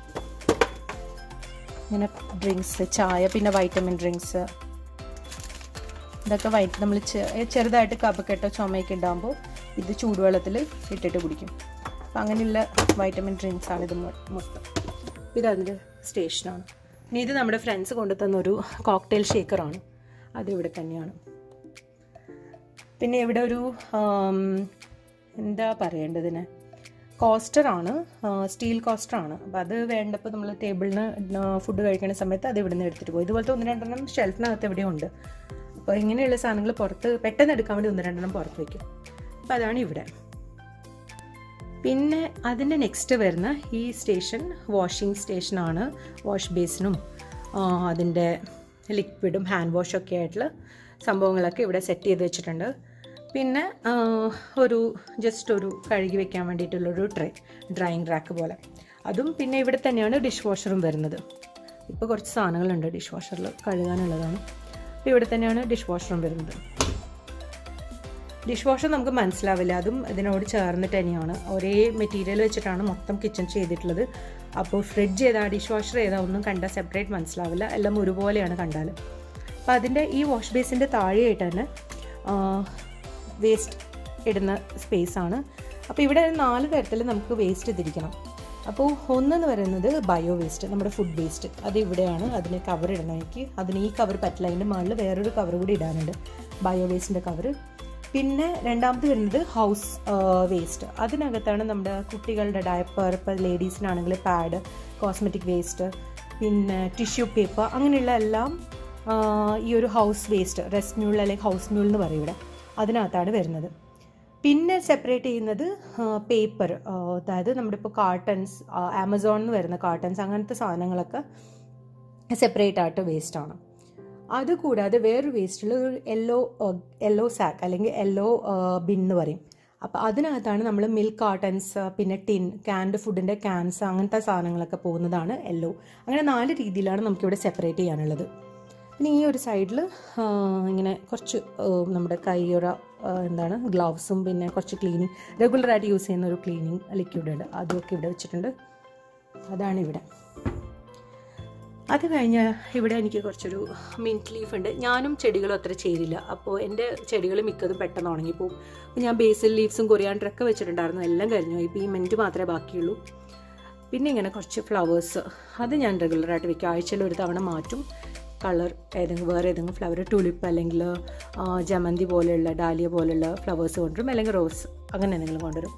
ഇങ്ങനെ ഡ്രിങ്ക്സ് ചായ പിന്നെ വൈറ്റമിൻ ഡ്രിങ്ക്സ് ഇതൊക്കെ വൈറ്റ് നമ്മൾ ചെറുതായിട്ട് കപക്കെട്ടോ ചുമയൊക്കെ ഉണ്ടാകുമ്പോൾ ഇത് ചൂടുവെള്ളത്തിൽ ഇട്ടിട്ട് കുടിക്കും അപ്പം അങ്ങനെയുള്ള വൈറ്റമിൻ ഡ്രിങ്ക്സ് ആണ് ഇത് മൊ- മൊത്തം ഇത് അതിൻ്റെ സ്റ്റേഷനാണ് ഇനി ഇത് നമ്മുടെ ഫ്രണ്ട്സ് കൊണ്ടു തന്നൊരു കോക്ടെയിൽ ഷേക്കറാണ് അത് ഇവിടെ തന്നെയാണ് പിന്നെ ഇവിടെ ഒരു എന്താ പറയേണ്ടതിന് കോസ്റ്ററാണ് സ്റ്റീൽ കോസ്റ്ററാണ് അപ്പോൾ അത് വേണ്ടപ്പോൾ നമ്മൾ ടേബിളിന് ഫുഡ് കഴിക്കുന്ന സമയത്ത് അത് ഇവിടെ നിന്ന് എടുത്തിട്ട് പോകും ഇതുപോലത്തെ ഒന്ന് രണ്ടെണ്ണം ഷെൽഫിനകത്ത് എവിടെയും ഉണ്ട് അപ്പോൾ ഇങ്ങനെയുള്ള സാധനങ്ങൾ പുറത്ത് പെട്ടെന്ന് എടുക്കാൻ വേണ്ടി ഒന്ന് രണ്ടെണ്ണം പുറത്ത് വയ്ക്കും അപ്പോൾ അതാണ് ഇവിടെ പിന്നെ അതിൻ്റെ നെക്സ്റ്റ് വരുന്ന ഈ സ്റ്റേഷൻ വാഷിംഗ് സ്റ്റേഷനാണ് വാഷ് ബേസിനും അതിൻ്റെ ലിക്വിഡും ഹാൻഡ് വാഷൊക്കെ ആയിട്ടുള്ള സംഭവങ്ങളൊക്കെ ഇവിടെ സെറ്റ് ചെയ്ത് വെച്ചിട്ടുണ്ട് പിന്നെ ആ, ഒരു ജസ്റ്റ് ഒരു കഴുകി വെക്കാൻ വേണ്ടിയിട്ടുള്ളൊരു ട്രേ ഡ്രൈയിങ് റാക്ക് പോലെ അതും പിന്നെ ഇവിടെ തന്നെയാണ് ഡിഷ് വാഷറും വരുന്നത് ഇപ്പോൾ കുറച്ച് സാധനങ്ങളുണ്ട് ഡിഷ് വാഷറിൽ കഴുകാനുള്ളതാണ് അപ്പോൾ ഇവിടെ തന്നെയാണ് ഡിഷ് വാഷറും വരുന്നത് ഡിഷ് വാഷർ നമുക്ക് മനസ്സിലാവില്ല അതും ഇതിനോട് ചേർന്നിട്ട് തന്നെയാണ് ഒരേ മെറ്റീരിയൽ വെച്ചിട്ടാണ് മൊത്തം കിച്ചൺ ചെയ്തിട്ടുള്ളത് അപ്പോൾ ഫ്രിഡ്ജ് ഏതാ ഡിഷ് വാഷർ ഏതാ ഒന്നും കണ്ടാൽ സെപ്പറേറ്റ് മനസ്സിലാവില്ല എല്ലാം ഒരുപോലെയാണ് കണ്ടാൽ അപ്പോൾ അതിൻ്റെ ഈ വാഷ് ബേസിൻ്റെ താഴെയായിട്ട് തന്നെ വേസ്റ്റ് ഇടുന്ന സ്പേസ് ആണ് അപ്പോൾ ഇവിടെ നാല് തരത്തിൽ നമുക്ക് വേസ്റ്റ് തിരിക്കണം അപ്പോൾ ഒന്നെന്ന് പറയുന്നത് ബയോ വേസ്റ്റ് നമ്മുടെ ഫുഡ് വേസ്റ്റ് അത് ഇവിടെയാണ് അതിന് കവർ ഇടണം എനിക്ക് അതിന് ഈ കവർ പറ്റില്ല അതിൻ്റെ മുകളിൽ വേറൊരു കവർ കൂടി ഇടാനുണ്ട് ബയോ വേസ്റ്റിൻ്റെ കവർ പിന്നെ രണ്ടാമത് വരുന്നത് ഹൗസ് വേസ്റ്റ് അതിനകത്താണ് നമ്മുടെ കുട്ടികളുടെ ഡയപ്പർ ഇപ്പോൾ ലേഡീസിനാണെങ്കിൽ പാഡ് കോസ്മെറ്റിക് വേസ്റ്റ് പിന്നെ ടിഷ്യൂ പേപ്പർ അങ്ങനെയുള്ള എല്ലാം ആ, ഈ ഒരു ഹൗസ് വേസ്റ്റ് റെസ്റ്റ് മ്യൂൾ അല്ലെങ്കിൽ ഹൗസ് മ്യൂൾ എന്ന് പറയും ഇവിടെ അതിനകത്താണ് വരുന്നത് പിന്നെ സെപ്പറേറ്റ് ചെയ്യുന്നത് പേപ്പർ അതായത് നമ്മുടെ ഇപ്പോൾ കാർട്ടൺസ് ആമസോണിൽ നിന്ന് വരുന്ന കാർട്ടൺസ് അങ്ങനത്തെ സാധനങ്ങളൊക്കെ സെപ്പറേറ്റ് ആയിട്ട് വേസ്റ്റാണ് അതുകൂടാതെ വേറൊരു വേസ്റ്റിൽ ഒരു യെല്ലോ യെല്ലോ സാക്ക് അല്ലെങ്കിൽ യെല്ലോ ബിൻ എന്ന് പറയും അപ്പോൾ അതിനകത്താണ് നമ്മൾ മിൽക്ക് കാർട്ടൻസ് പിന്നെ ടിൻ ക്യാൻഡ് ഫുഡിൻ്റെ ക്യാൻസ് അങ്ങനത്തെ സാധനങ്ങളൊക്കെ പോകുന്നതാണ് യെല്ലോ അങ്ങനെ നാല് രീതിയിലാണ് നമുക്കിവിടെ സെപ്പറേറ്റ് ചെയ്യാനുള്ളത് പിന്നെ ഈ ഒരു സൈഡിൽ ഇങ്ങനെ കുറച്ച് ആ, നമ്മുടെ കൈയൊറ ആ, എന്താണ് ഗ്ലൗസും പിന്നെ കുറച്ച് ക്ലീനിങ് റെഗുലറായിട്ട് യൂസ് ചെയ്യുന്ന ഒരു ക്ലീനിങ് ലിക്വിഡ് ഉണ്ട് അതുമൊക്കെ ഇവിടെ വെച്ചിട്ടുണ്ട് അതാണ് ഇവിടെ അത് കഴിഞ്ഞ് ഇവിടെ എനിക്ക് കുറച്ചൊരു മിൻറ്റ് ലീഫ് ഉണ്ട് ഞാനും ചെടികളും അത്ര ചേരില്ല അപ്പോൾ എൻ്റെ ചെടികൾ മിക്കതും പെട്ടെന്ന് ഉണങ്ങിപ്പോവും അപ്പോൾ ഞാൻ ബേസിൽ ലീവ്സും കൊറിയാണ്ടറൊക്കെ വെച്ചിട്ടുണ്ടായിരുന്നു എല്ലാം കഴിഞ്ഞു ഇപ്പോൾ ഈ മിൻറ്റ് മാത്രമേ ബാക്കിയുള്ളൂ പിന്നെ ഇങ്ങനെ കുറച്ച് ഫ്ലവേഴ്സ് അത് ഞാൻ റെഗുലറായിട്ട് വെക്കും ആഴ്ചയിൽ ഒരു തവണ മാറ്റും കളർ ഏതെങ്കിലും വേറെ ഏതെങ്കിലും ഫ്ലവർ ടുലിപ്പ് അല്ലെങ്കിൽ ആ, ജമന്തി പോലെയുള്ള ഡാലിയ പോലെയുള്ള ഫ്ലവേഴ്സ് കൊണ്ടുവരും അല്ലെങ്കിൽ റോസ് അങ്ങനെ എന്തെങ്കിലും കൊണ്ടുവരും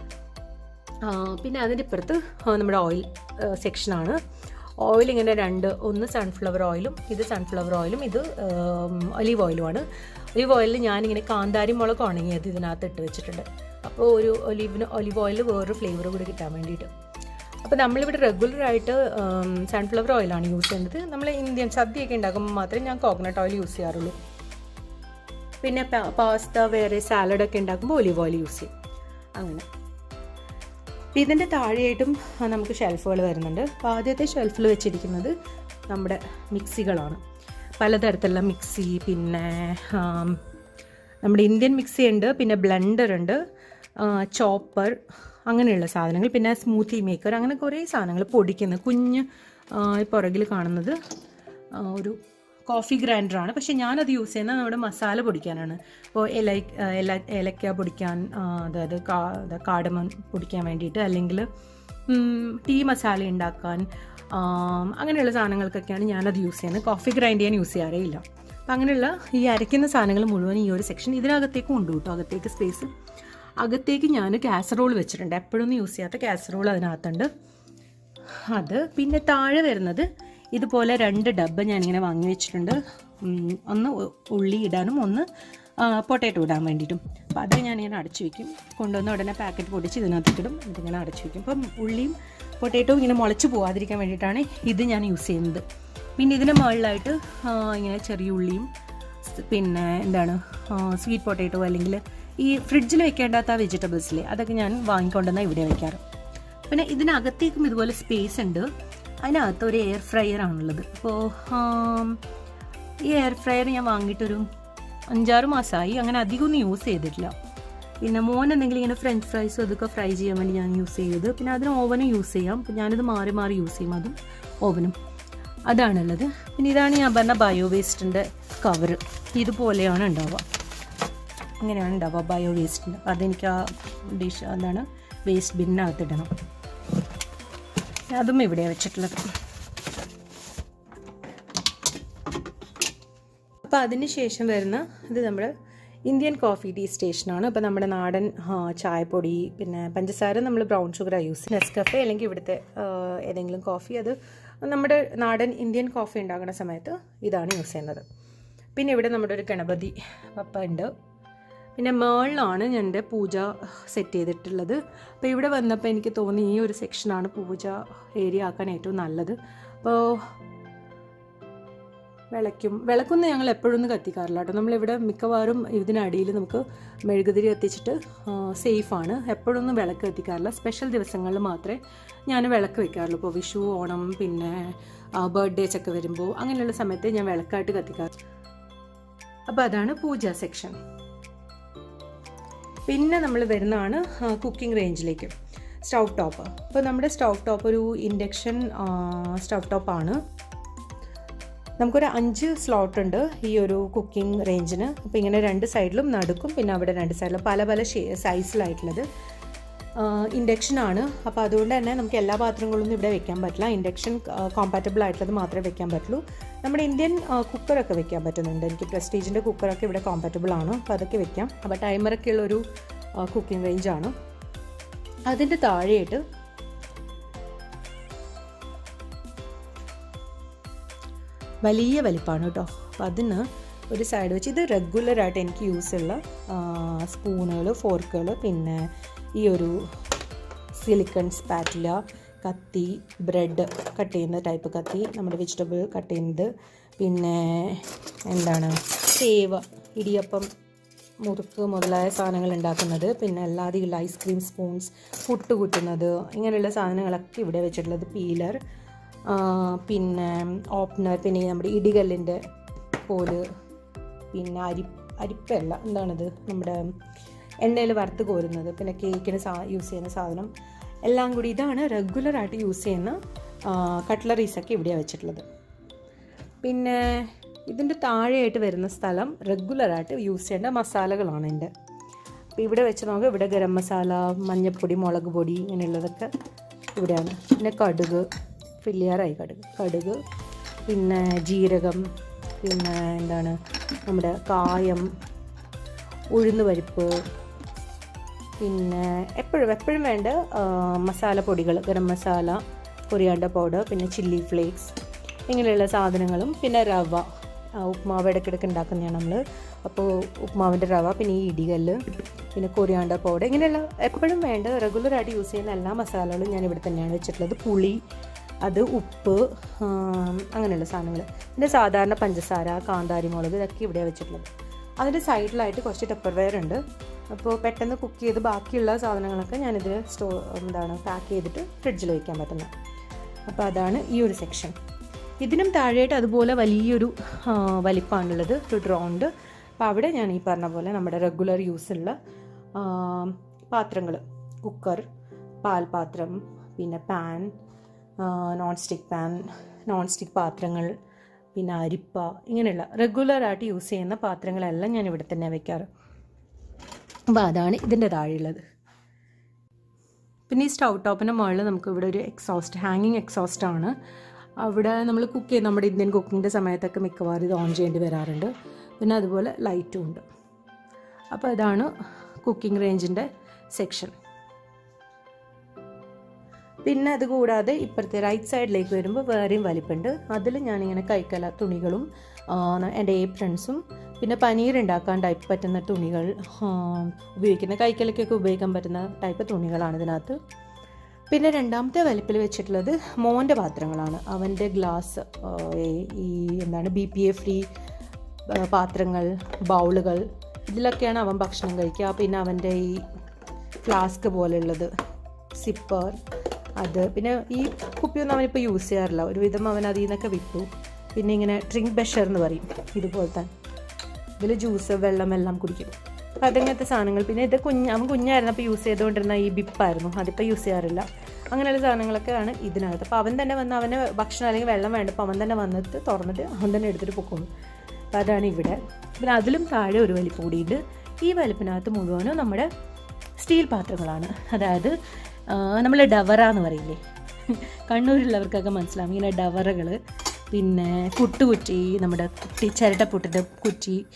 ആ, പിന്നെ അതിൻ്റെ ഇപ്പുറത്ത് ആ, നമ്മുടെ ഓയിൽ സെക്ഷനാണ് ഓയിൽ ഇങ്ങനെ രണ്ട് ഒന്ന് സൺഫ്ലവർ ഓയിലും ഇത് സൺഫ്ലവർ ഓയിലും ഇത് ഒലീവ് ഓയിലുമാണ് ഒലീവ് ഓയിലിൽ ഞാനിങ്ങനെ കാന്താരി മുളക് ഉണങ്ങിയത് ഇതിനകത്ത് ഇട്ട് വെച്ചിട്ടുണ്ട് അപ്പോൾ ഒരു ഒലീവിന് ഒലീവ് ഓയിൽ വേറൊരു ഫ്ലേവർ കൂടി കിട്ടാൻ വേണ്ടിയിട്ട് അപ്പോൾ നമ്മളിവിടെ റെഗുലറായിട്ട് സൺഫ്ലവർ ഓയിലാണ് യൂസ് ചെയ്യുന്നത് നമ്മൾ ഇന്ത്യൻ സദ്യയൊക്കെ ഉണ്ടാക്കുമ്പോൾ മാത്രമേ ഞാൻ കോക്കനട്ട് ഓയിൽ യൂസ് ചെയ്യാറുള്ളൂ പിന്നെ പാസ്ത വേറെ സാലഡൊക്കെ ഉണ്ടാക്കുമ്പോൾ ഒലീവ് ഓയിൽ യൂസ് ചെയ്യും അങ്ങനെ അപ്പം ഇതിൻ്റെ താഴെയായിട്ടും ആ, നമുക്ക് ഷെൽഫുകൾ വരുന്നുണ്ട് അപ്പോൾ ആദ്യത്തെ ഷെൽഫിൽ വെച്ചിരിക്കുന്നത് നമ്മുടെ മിക്സികളാണ് പലതരത്തിലുള്ള മിക്സി പിന്നെ ആം, നമ്മുടെ ഇന്ത്യൻ മിക്സി ഉണ്ട് പിന്നെ ബ്ലെൻഡർ ഉണ്ട് ചോപ്പർ അങ്ങനെയുള്ള സാധനങ്ങൾ പിന്നെ സ്മൂത്തി മേക്കർ അങ്ങനെ കുറേ സാധനങ്ങൾ പൊടിക്കുന്ന കുഞ്ഞ് ആ, ഈ പുറകിൽ കാണുന്നത് ആ, ഒരു കോഫി ഗ്രൈൻഡറാണ് പക്ഷെ ഞാനത് യൂസ് ചെയ്യുന്നത് നമ്മുടെ മസാല പൊടിക്കാനാണ് ഇപ്പോൾ ഇല ഇല ഏലക്ക പൊടിക്കാൻ ആ, അതായത് കാ ഇത് കാടമൺ പൊടിക്കാൻ വേണ്ടിയിട്ട് അല്ലെങ്കിൽ ടീ മസാല ഉണ്ടാക്കാൻ ആ, അങ്ങനെയുള്ള സാധനങ്ങൾക്കൊക്കെയാണ് ഞാനത് യൂസ് ചെയ്യുന്നത് കോഫി ഗ്രൈൻഡ് ചെയ്യാൻ യൂസ് ചെയ്യാറേ ഇല്ല അപ്പം അങ്ങനെയുള്ള ഈ അരയ്ക്കുന്ന സാധനങ്ങൾ മുഴുവൻ ഈ ഒരു സെക്ഷൻ ഇതിനകത്തേക്കും ഉണ്ട് കേട്ടോ അകത്തേക്ക് സ്പേസ് അകത്തേക്ക് ഞാൻ കാസറോൾ വെച്ചിട്ടുണ്ട് എപ്പോഴൊന്നും യൂസ് ചെയ്യാത്ത കാസറോൾ അതിനകത്തുണ്ട് അത് പിന്നെ താഴെ വരുന്നത് ഇതുപോലെ രണ്ട് ഡബ്ബ ഞാനിങ്ങനെ വാങ്ങി വെച്ചിട്ടുണ്ട് ഉം, ഒന്ന് ഉ- ഉള്ളി ഇടാനും ഒന്ന് പൊട്ടാറ്റോ ഇടാൻ വേണ്ടിയിട്ടും അപ്പോൾ അത് ഞാനിങ്ങനെ അടച്ചു വയ്ക്കും കൊണ്ടുവന്ന ഉടനെ പാക്കറ്റ് പൊടിച്ച് ഇതിനകത്തേക്ക് ഇടും ഇതിങ്ങനെ അടച്ചു വയ്ക്കും അപ്പം ഉള്ളിയും പൊട്ടാറ്റോവും ഇങ്ങനെ മുളച്ച് പോകാതിരിക്കാൻ വേണ്ടിയിട്ടാണ് ഇത് ഞാൻ യൂസ് ചെയ്യുന്നത് പിന്നെ ഇതിന് മുകളിലായിട്ട് ആ, ഇങ്ങനെ ചെറിയ ഉള്ളിയും സ് പിന്നെ എന്താണ് സ്വീറ്റ് പൊട്ടാറ്റോ അല്ലെങ്കിൽ ഈ ഫ്രിഡ്ജിൽ വെക്കേണ്ടാത്ത വെജിറ്റബിൾസിലെ അതൊക്കെ ഞാൻ വാങ്ങിക്കൊണ്ടുവന്നാൽ ഇവിടെ വയ്ക്കാറ് പിന്നെ ഇതിനകത്തേക്കും ഇതുപോലെ സ്പേസ് ഉണ്ട് അതിനകത്ത് ഒരു എയർ ഫ്രയർ ആണുള്ളത് അപ്പോൾ ഈ എയർ ഫ്രയർ ഞാൻ വാങ്ങിയിട്ടൊരു അഞ്ചാറ് മാസമായി അങ്ങനെ അധികമൊന്നും യൂസ് ചെയ്തിട്ടില്ല പിന്നെ മോൻ എന്തെങ്കിലും ഇങ്ങനെ ഫ്രഞ്ച് ഫ്രൈസും അതൊക്കെ ഫ്രൈ ചെയ്യാൻ വേണ്ടി ഞാൻ യൂസ് ചെയ്തത് പിന്നെ അതിന് ഓവനും യൂസ് ചെയ്യാം അപ്പം ഞാനിത് മാറി മാറി യൂസ് ചെയ്യും അതും ഓവനും അതാണുള്ളത് പിന്നെ ഇതാണ് ഞാൻ പറഞ്ഞ ബയോ വേസ്റ്റിൻ്റെ കവറ് ഇതുപോലെയാണ് ഉണ്ടാവുക അങ്ങനെയാണ് ഉണ്ടാവുക ബയോ വേസ്റ്റിൻ്റെ അതെനിക്ക് ആ ഡിഷ് എന്താണ് വേസ്റ്റ് ബിന്നകത്ത് ഇടണം അതും ഇവിടെയാണ് വെച്ചിട്ടുള്ളത് അപ്പോൾ അതിന് ശേഷം വരുന്ന ഇത് നമ്മൾ ഇന്ത്യൻ കോഫി ടീ സ്റ്റേഷനാണ് അപ്പോൾ നമ്മുടെ നാടൻ ആ, ചായപ്പൊടി പിന്നെ പഞ്ചസാര നമ്മൾ ബ്രൗൺ ഷുഗറാണ് യൂസ് ചെയ്യുന്നത് നെസ്കഫെ അല്ലെങ്കിൽ ഇവിടുത്തെ ആ, ഏതെങ്കിലും കോഫി അത് നമ്മുടെ നാടൻ ഇന്ത്യൻ കോഫി ഉണ്ടാക്കുന്ന സമയത്ത് ഇതാണ് യൂസ് ചെയ്യുന്നത് പിന്നെ ഇവിടെ നമ്മുടെ ഒരു ഗണപതി പപ്പ ഉണ്ട് പിന്നെ മേളിലാണ് ഞാൻ എൻ്റെ പൂജ സെറ്റ് ചെയ്തിട്ടുള്ളത് അപ്പോൾ ഇവിടെ വന്നപ്പോൾ എനിക്ക് തോന്നി ഈ ഒരു സെക്ഷനാണ് പൂജ ഏരിയ ആക്കാൻ ഏറ്റവും നല്ലത് അപ്പോൾ വിളയ്ക്കും വിളക്കൊന്നും ഞങ്ങൾ എപ്പോഴൊന്നും കത്തിക്കാറില്ല കേട്ടോ നമ്മളിവിടെ മിക്കവാറും ഇതിനടിയിൽ നമുക്ക് മെഴുകുതിരി കത്തിച്ചിട്ട് സേഫാണ് എപ്പോഴൊന്നും വിളക്ക് കത്തിക്കാറില്ല സ്പെഷ്യൽ ദിവസങ്ങളിൽ മാത്രമേ ഞാൻ വിളക്ക് വെക്കാറുള്ളൂ ഇപ്പോൾ വിഷു ഓണം പിന്നെ ബർത്ത്ഡേസ് ഒക്കെ വരുമ്പോൾ അങ്ങനെയുള്ള സമയത്ത് ഞാൻ വിളക്കായിട്ട് കത്തിക്കാറ് അപ്പോൾ അതാണ് പൂജ സെക്ഷൻ പിന്നെ നമ്മൾ വരുന്നതാണ് കുക്കിംഗ് റേഞ്ചിലേക്ക് സ്റ്റൗ ടോപ്പ് അപ്പോൾ നമ്മുടെ സ്റ്റൗ ടോപ്പ് ഒരു ഇൻഡക്ഷൻ സ്റ്റൗ ടോപ്പാണ് നമുക്കൊരു അഞ്ച് സ്ലോട്ട് ഉണ്ട് ഈ ഒരു കുക്കിംഗ് റേഞ്ചിന് അപ്പോൾ ഇങ്ങനെ രണ്ട് സൈഡിലും നടുക്കും പിന്നെ അവിടെ രണ്ട് സൈഡിലും പല പല സൈസിലായിട്ടുള്ളത് ഇൻഡക്ഷൻ ആണ് അപ്പോൾ അതുകൊണ്ട് തന്നെ നമുക്ക് എല്ലാ പാത്രങ്ങളൊന്നും ഇവിടെ വെക്കാൻ പറ്റില്ല ഇൻഡക്ഷൻ കോമ്പാറ്റബിൾ ആയിട്ടുള്ളത് മാത്രമേ വെക്കാൻ പറ്റുള്ളൂ നമ്മുടെ ഇന്ത്യൻ കുക്കറൊക്കെ വെക്കാൻ പറ്റുന്നുണ്ട് എനിക്ക് പ്രസ്റ്റീജിൻ്റെ കുക്കറൊക്കെ ഇവിടെ കോമ്പാറ്റബിൾ ആണ് അപ്പോൾ അതൊക്കെ വെക്കാം അപ്പോൾ ടൈമറൊക്കെ ഉള്ളൊരു കുക്കിംഗ് റേഞ്ചാണ് അതിൻ്റെ താഴെയായിട്ട് വലിയ വലിപ്പമാണ് കേട്ടോ അപ്പം അതിന് ഒരു സൈഡ് വെച്ച് ഇത് റെഗുലറായിട്ട് എനിക്ക് യൂസ് ഉള്ള സ്പൂണുകൾ ഫോർക്കുകൾ പിന്നെ ഈ ഒരു സിലിക്കൺ സ്പാറ്റില കത്തി ബ്രെഡ് കട്ട് ചെയ്യുന്ന ടൈപ്പ് കത്തി നമ്മുടെ വെജിറ്റബിൾ കട്ട് ചെയ്യുന്നത് പിന്നെ എന്താണ് സേവ് ഇടിയപ്പം മുറുക്ക് മുതലായ സാധനങ്ങൾ ഉണ്ടാക്കുന്നത് പിന്നെ അല്ലാതെയുള്ള ഐസ്ക്രീം സ്പൂൺസ് പുട്ട് കുട്ടുന്നത് ഇങ്ങനെയുള്ള സാധനങ്ങളൊക്കെ ഇവിടെ വെച്ചിട്ടുള്ളത് പീലർ പിന്നെ ഓപ്പണർ പിന്നെ ഈ നമ്മുടെ ഇടികല്ലിൻ്റെ കോല് പിന്നെ അരി അരിപ്പല്ല എന്താണിത് നമ്മുടെ എണ്ണയിൽ വറുത്ത് കോരുന്നത് പിന്നെ കേക്കിന് സാ യൂസ് ചെയ്യുന്ന സാധനം എല്ലാം കൂടി ഇതാണ് റെഗുലറായിട്ട് യൂസ് ചെയ്യുന്ന കട്ട്ലറീസൊക്കെ ഇവിടെയാണ് വെച്ചിട്ടുള്ളത് പിന്നെ ഇതിൻ്റെ താഴെയായിട്ട് വരുന്ന സ്ഥലം റെഗുലറായിട്ട് യൂസ് ചെയ്യേണ്ട മസാലകളാണ് എൻ്റെ അപ്പോൾ ഇവിടെ വെച്ച് നോക്കുക ഇവിടെ ഗരം മസാല മഞ്ഞൾപ്പൊടി മുളക് പൊടി ഇങ്ങനെയുള്ളതൊക്കെ ഇവിടെയാണ് പിന്നെ കടുക് ഫില്ലിയറായി കടുക് കടുക് പിന്നെ ജീരകം പിന്നെ എന്താണ് നമ്മുടെ കായം ഉഴുന്ന് പരിപ്പ് പിന്നെ എപ്പോഴും എപ്പോഴും വേണ്ട മസാലപ്പൊടികൾ ഗരം മസാല കൊറിയാണ്ട പൗഡർ പിന്നെ ചില്ലി ഫ്ലേക്സ് ഇങ്ങനെയുള്ള സാധനങ്ങളും പിന്നെ റവ ഉപ്മാവ് ഇടയ്ക്കിടയ്ക്ക് ഉണ്ടാക്കുന്നതാണ് നമ്മൾ അപ്പോൾ ഉപ്മാവിൻ്റെ റവ പിന്നെ ഈ ഇടികല്ല് പിന്നെ കൊറിയാണ്ട പൗഡർ ഇങ്ങനെയുള്ള എപ്പോഴും വേണ്ട റെഗുലറായിട്ട് യൂസ് ചെയ്യുന്ന എല്ലാ മസാലകളും ഞാൻ ഇവിടെ തന്നെയാണ് വെച്ചിട്ടുള്ളത് പുളി അത് ഉപ്പ് അങ്ങനെയുള്ള സാധനങ്ങൾ പിന്നെ സാധാരണ പഞ്ചസാര കാന്താരി മുളക് ഇതൊക്കെ ഇവിടെ വെച്ചിട്ടുള്ളത് അതിൻ്റെ സൈഡിലായിട്ട് കുറച്ച് ടെപ്പർ വെയർ ഉണ്ട് അപ്പോൾ പെട്ടെന്ന് കുക്ക് ചെയ്ത് ബാക്കിയുള്ള സാധനങ്ങളൊക്കെ ഞാനിതിൽ സ്റ്റോ എന്താണ് പാക്ക് ചെയ്തിട്ട് ഫ്രിഡ്ജിൽ വയ്ക്കാൻ പറ്റുന്നത് അപ്പോൾ അതാണ് ഈ ഒരു സെക്ഷൻ ഇതിനും താഴെയായിട്ട് അതുപോലെ വലിയൊരു വലിപ്പമാണുള്ളത് ഒരു ഡ്രോണ്ട് അപ്പോൾ അവിടെ ഞാൻ ഈ പറഞ്ഞ പോലെ നമ്മുടെ റെഗുലർ യൂസുള്ള പാത്രങ്ങൾ കുക്കർ പാൽപാത്രം പിന്നെ pan non stick pan non stick പാത്രങ്ങൾ പിന്നെ അരിപ്പ ഇങ്ങനെയുള്ള റെഗുലറായിട്ട് യൂസ് ചെയ്യുന്ന പാത്രങ്ങളെല്ലാം ഞാൻ ഇവിടെ തന്നെ വെക്കാറ് അപ്പോൾ അതാണ് ഇതിൻ്റെ താഴെയുള്ളത് പിന്നെ ഈ സ്റ്റൗ ടോപ്പിൻ്റെ മുകളിൽ നമുക്ക് ഇവിടെ ഒരു എക്സോസ്റ്റ് ഹാങ്ങിങ് എക്സോസ്റ്റ് ആണ് അവിടെ നമ്മൾ കുക്ക് ചെയ്യും നമ്മുടെ ഇന്ത്യൻ കുക്കിങ്ങിൻ്റെ സമയത്തൊക്കെ മിക്കവാറും ഇത് ഓൺ ചെയ്യേണ്ടി വരാറുണ്ട് പിന്നെ അതുപോലെ ലൈറ്റും ഉണ്ട് അപ്പോൾ ഇതാണ് കുക്കിംഗ് റേഞ്ചിൻ്റെ സെക്ഷൻ പിന്നെ അത് കൂടാതെ ഇപ്പുറത്തെ റൈറ്റ് സൈഡിലേക്ക് വരുമ്പോൾ വേറെയും വലിപ്പുണ്ട് അതിൽ ഞാനിങ്ങനെ കൈക്കല തുണികളും എൻ്റെ ഏപ്രൺസും പിന്നെ പനീർ ഉണ്ടാക്കാൻ ടൈപ്പ് പറ്റുന്ന തുണികൾ ഉപയോഗിക്കുന്ന കൈക്കലക്കൊക്കെ ഉപയോഗിക്കാൻ പറ്റുന്ന ടൈപ്പ് തുണികളാണ് ഇതിനകത്ത് പിന്നെ രണ്ടാമത്തെ വലിപ്പിൽ വെച്ചിട്ടുള്ളത് മോൻ്റെ പാത്രങ്ങളാണ് അവൻ്റെ ഗ്ലാസ് ഈ എന്താണ് ബി പി എ ഫ്രീ പാത്രങ്ങൾ ബൗളുകൾ ഇതിലൊക്കെയാണ് അവൻ ഭക്ഷണം കഴിക്കുക പിന്നെ അവൻ്റെ ഈ ഫ്ലാസ്ക് പോലെയുള്ളത് സിപ്പർ അത് പിന്നെ ഈ കുപ്പിയൊന്നും അവനിപ്പോൾ യൂസ് ചെയ്യാറില്ല ഒരുവിധം അവൻ അതിൽ നിന്നൊക്കെ വിട്ടു പിന്നെ ഇങ്ങനെ ഡ്രിങ്ക് ബഷർ എന്ന് പറയും ഇതുപോലത്തെ ഇതിൽ ജ്യൂസ് വെള്ളം എല്ലാം കുടിക്കും അപ്പോൾ അതങ്ങനത്തെ സാധനങ്ങൾ പിന്നെ ഇത് കുഞ്ഞ് അവൻ കുഞ്ഞായിരുന്നപ്പോൾ യൂസ് ചെയ്തുകൊണ്ടിരുന്ന ഈ ബിപ്പായിരുന്നു അതിപ്പോൾ യൂസ് ചെയ്യാറില്ല അങ്ങനെയുള്ള സാധനങ്ങളൊക്കെയാണ് ഇതിനകത്ത് അപ്പോൾ അവൻ തന്നെ വന്ന് അവന് ഭക്ഷണം അല്ലെങ്കിൽ വെള്ളം വേണ്ടപ്പോൾ അവൻ തന്നെ വന്നിട്ട് തുറന്നിട്ട് അവൻ തന്നെ എടുത്തിട്ട് പൊക്കോളും അപ്പോൾ അതാണ് ഇവിടെ പിന്നെ അതിലും താഴെ ഒരു വലിപ്പം കൂടിയിട്ട് ഈ വലിപ്പിനകത്ത് മുഴുവനും നമ്മുടെ സ്റ്റീൽ പാത്രങ്ങളാണ് അതായത് നമ്മൾ ഡവറ എന്ന് പറയില്ലേ കണ്ണൂരുള്ളവർക്കൊക്കെ മനസ്സിലാവും ഇങ്ങനെ ഡവറകൾ പിന്നെ കുട്ടുകുറ്റി നമ്മുടെ കുട്ടി ചിരട്ടപ്പുട്ടിൻ്റെ കുറ്റി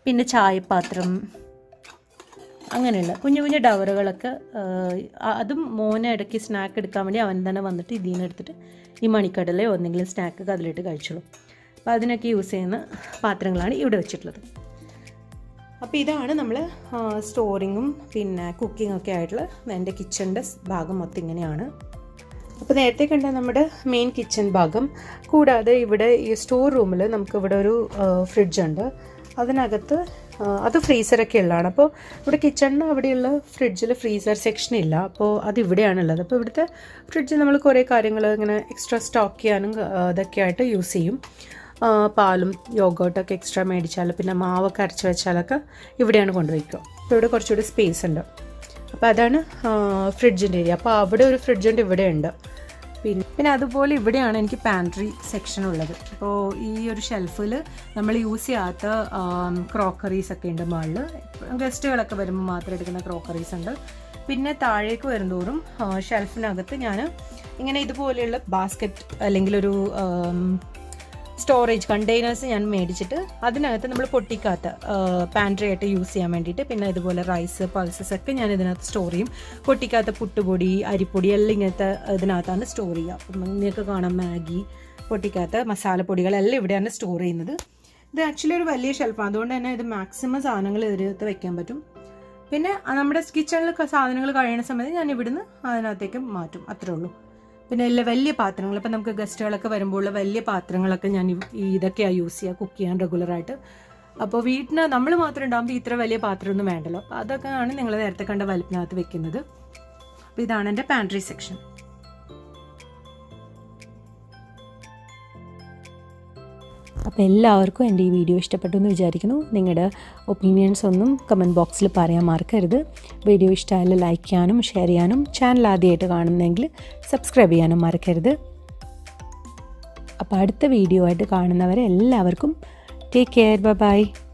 പിന്നെ ചായപാത്രം അങ്ങനെയുള്ള കുഞ്ഞു കുഞ്ഞു ഡവറുകളൊക്കെ അതും മോനെ ഇടയ്ക്ക് സ്നാക്ക് എടുക്കാൻ വേണ്ടി അവൻ തന്നെ വന്നിട്ട് ഇതിൽ നിന്ന് എടുത്തിട്ട് ഈ മണിക്കടലയോ എന്തെങ്കിലും സ്നാക്ക് അതിലിട്ട് കഴിച്ചോളും അപ്പോൾ അതിനൊക്കെ യൂസ് ചെയ്യുന്ന പാത്രങ്ങളാണ് ഇവിടെ വെച്ചിട്ടുള്ളത് അപ്പോൾ ഇതാണ് നമ്മൾ സ്റ്റോറിങ്ങും പിന്നെ കുക്കിംഗ് ഒക്കെ ആയിട്ടുള്ള എൻ്റെ കിച്ചണിൻ്റെ ഭാഗം മൊത്തം ഇങ്ങനെയാണ് അപ്പോൾ നേരത്തെ കണ്ട നമ്മുടെ മെയിൻ കിച്ചൺ ഭാഗം കൂടാതെ ഇവിടെ ഈ സ്റ്റോർ റൂമിൽ നമുക്ക് ഇവിടെ ഒരു ഫ്രിഡ്ജ് ഉണ്ട് അതിനകത്ത് അത് ഫ്രീസറൊക്കെ ഉള്ളതാണ് അപ്പോൾ ഇവിടെ കിച്ചണിന് അവിടെയുള്ള ഫ്രിഡ്ജിൽ ഫ്രീസർ സെക്ഷൻ ഇല്ല അപ്പോൾ അത് ഇവിടെയാണുള്ളത് അപ്പോൾ ഇവിടുത്തെ ഫ്രിഡ്ജ് നമ്മൾ കുറേ കാര്യങ്ങൾ ഇങ്ങനെ എക്സ്ട്രാ സ്റ്റോക്ക് ചെയ്യാനും അതൊക്കെ ആയിട്ട് യൂസ് ചെയ്യും പാലും യോഗോട്ടൊക്കെ എക്സ്ട്രാ മേടിച്ചാൽ പിന്നെ മാവൊക്കെ അരച്ച് വെച്ചാലൊക്കെ ഇവിടെയാണ് കൊണ്ടുവയ്ക്കുക അപ്പോൾ ഇവിടെ കുറച്ചുകൂടി സ്പേസ് ഉണ്ട് അപ്പോൾ അതാണ് ഫ്രിഡ്ജിൻ്റെ ഏരിയ അപ്പോൾ അവിടെ ഒരു ഫ്രിഡ്ജുണ്ട് ഇവിടെ ഉണ്ട് പിന്നെ പിന്നെ അതുപോലെ ഇവിടെയാണ് എനിക്ക് പാൻട്രി സെക്ഷൻ ഉള്ളത് അപ്പോൾ ഈ ഒരു ഷെൽഫിൽ നമ്മൾ യൂസ് ചെയ്യാത്ത ക്രോക്കറീസ് ഒക്കെ ഉണ്ട് മുകളിൽ ഗസ്റ്റുകളൊക്കെ വരുമ്പോൾ മാത്രം എടുക്കുന്ന ക്രോക്കറീസ് ഉണ്ട് പിന്നെ താഴേക്ക് വരുന്തോറും ഷെൽഫിനകത്ത് ഞാൻ ഇങ്ങനെ ഇതുപോലെയുള്ള ബാസ്ക്കറ്റ് അല്ലെങ്കിൽ ഒരു സ്റ്റോറേജ് കണ്ടെയ്നേഴ്സ് ഞാൻ മേടിച്ചിട്ട് അതിനകത്ത് നമ്മൾ പൊട്ടിക്കാത്ത പാൻട്രി ആയിട്ട് യൂസ് ചെയ്യാൻ വേണ്ടിയിട്ട് പിന്നെ ഇതുപോലെ റൈസ് പൾസസ് ഒക്കെ ഞാൻ ഇതിനകത്ത് സ്റ്റോർ ചെയ്യും പൊട്ടിക്കാത്ത പുട്ടുപൊടി അരിപ്പൊടി എല്ലാം ഇങ്ങനത്തെ ഇതിനകത്താണ് സ്റ്റോർ ചെയ്യുക അപ്പം നിങ്ങൾക്ക് കാണാം മാഗി പൊട്ടിക്കാത്ത മസാലപ്പൊടികളെല്ലാം ഇവിടെയാണ് സ്റ്റോർ ചെയ്യുന്നത് ഇത് ആക്ച്വലി ഒരു വലിയ ഷെൽഫാണ് അതുകൊണ്ട് തന്നെ ഇത് മാക്സിമം സാധനങ്ങൾ ഇതിനകത്ത് വെക്കാൻ പറ്റും പിന്നെ നമ്മുടെ കിച്ചണിൽ സാധനങ്ങൾ കഴിയുന്ന സമയത്ത് ഞാൻ ഇവിടുന്ന് അതിനകത്തേക്ക് മാറ്റും അത്രേ ഉള്ളൂ പിന്നെ എല്ലാ വലിയ പാത്രങ്ങൾ ഇപ്പം നമുക്ക് ഗസ്റ്റുകളൊക്കെ വരുമ്പോൾ വലിയ പാത്രങ്ങളൊക്കെ ഞാൻ ഇതൊക്കെയാണ് യൂസ് ചെയ്യുക കുക്ക് ചെയ്യാൻ റെഗുലറായിട്ട് അപ്പോൾ വീട്ടിന് നമ്മൾ മാത്രം ഉണ്ടാകുമ്പോൾ ഇത്ര വലിയ പാത്രമൊന്നും വേണ്ടല്ലോ അപ്പോൾ അതൊക്കെയാണ് നിങ്ങൾ നേരത്തെ കണ്ട വലിപ്പിനകത്ത് വെക്കുന്നത് അപ്പോൾ ഇതാണ് എൻ്റെ പാൻട്രി സെക്ഷൻ അപ്പോൾ എല്ലാവർക്കും എൻ്റെ ഈ വീഡിയോ ഇഷ്ടപ്പെട്ടു എന്ന് വിചാരിക്കുന്നു നിങ്ങളുടെ ഒപ്പീനിയൻസ് ഒന്നും കമൻറ്റ് ബോക്സിൽ പറയാൻ മറക്കരുത് വീഡിയോ ഇഷ്ടമായാലും ലൈക്ക് ചെയ്യാനും ഷെയർ ചെയ്യാനും ചാനൽ ആദ്യമായിട്ട് കാണുന്നെങ്കിൽ സബ്സ്ക്രൈബ് ചെയ്യാനും മറക്കരുത് അപ്പോൾ അടുത്ത വീഡിയോ ആയിട്ട് കാണുന്നവരെ എല്ലാവർക്കും ടേക്ക് കെയർ ബൈ